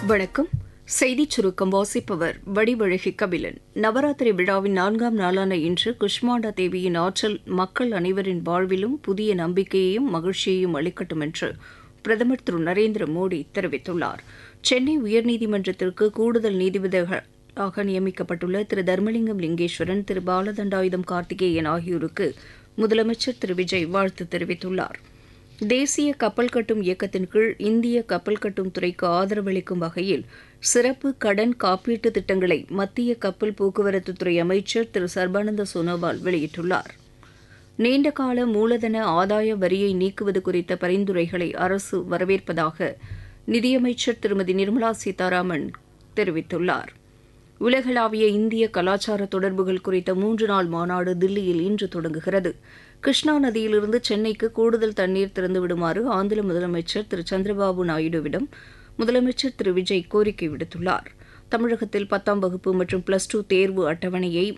வணக்கம் செய்திச் சுருக்கம் வாசிப்பவர் வடிவழகி கபிலன் நவராத்திரி விழாவின் நான்காம் நாளான இன்று குஷ்மாண்டா தேவியின் ஆற்றல் மக்கள் அனைவரின் வாழ்விலும் புதிய நம்பிக்கையையும் மகிழ்ச்சியையும் அளிக்கட்டும் என்று பிரதமர் திரு நரேந்திர மோடி தெரிவித்துள்ளார் சென்னை உயர்நீதிமன்றத்திற்கு கூடுதல் நீதிபதிகளாக நியமிக்கப்பட்டுள்ள திரு தர்மலிங்கம் லிங்கேஸ்வரன் திரு பாலதண்டாயுதம் கார்த்திகேயன் ஆகியோருக்கு முதலமைச்சர் திரு விஜய் வாழ்த்து தெரிவித்துள்ளார் தேசிய கப்பல் கட்டும் இயக்கத்தின் கீழ் இந்திய கப்பல் கட்டும் துறைக்கு ஆதரவளிக்கும் வகையில் சிறப்பு கடன் காப்பீட்டு திட்டங்களை மத்திய கப்பல் போக்குவரத்துத்துறை அமைச்சர் திரு சர்பானந்த சோனோவால் வெளியிட்டுள்ளார் நீண்டகால மூலதன ஆதாய வரியை நீக்குவது குறித்த பரிந்துரைகளை அரசு வரவேற்பதாக நிதியமைச்சர் திருமதி நிர்மலா சீதாராமன் தெரிவித்துள்ளார் உலகளாவிய இந்திய கலாச்சார தொடர்புகள் குறித்த மூன்று நாள் மாநாடு தில்லியில் இன்று தொடங்குகிறது கிருஷ்ணா நதியிலிருந்து சென்னைக்கு கூடுதல் தண்ணீர் திறந்துவிடுமாறு ஆந்திர முதலமைச்சர் திரு சந்திரபாபு நாயுடுவிடம் முதலமைச்சர் திரு விஜய் கோரிக்கை விடுத்துள்ளார் தமிழகத்தில் பத்தாம் வகுப்பு மற்றும் பிளஸ் டூ தேர்வு அட்டவணையை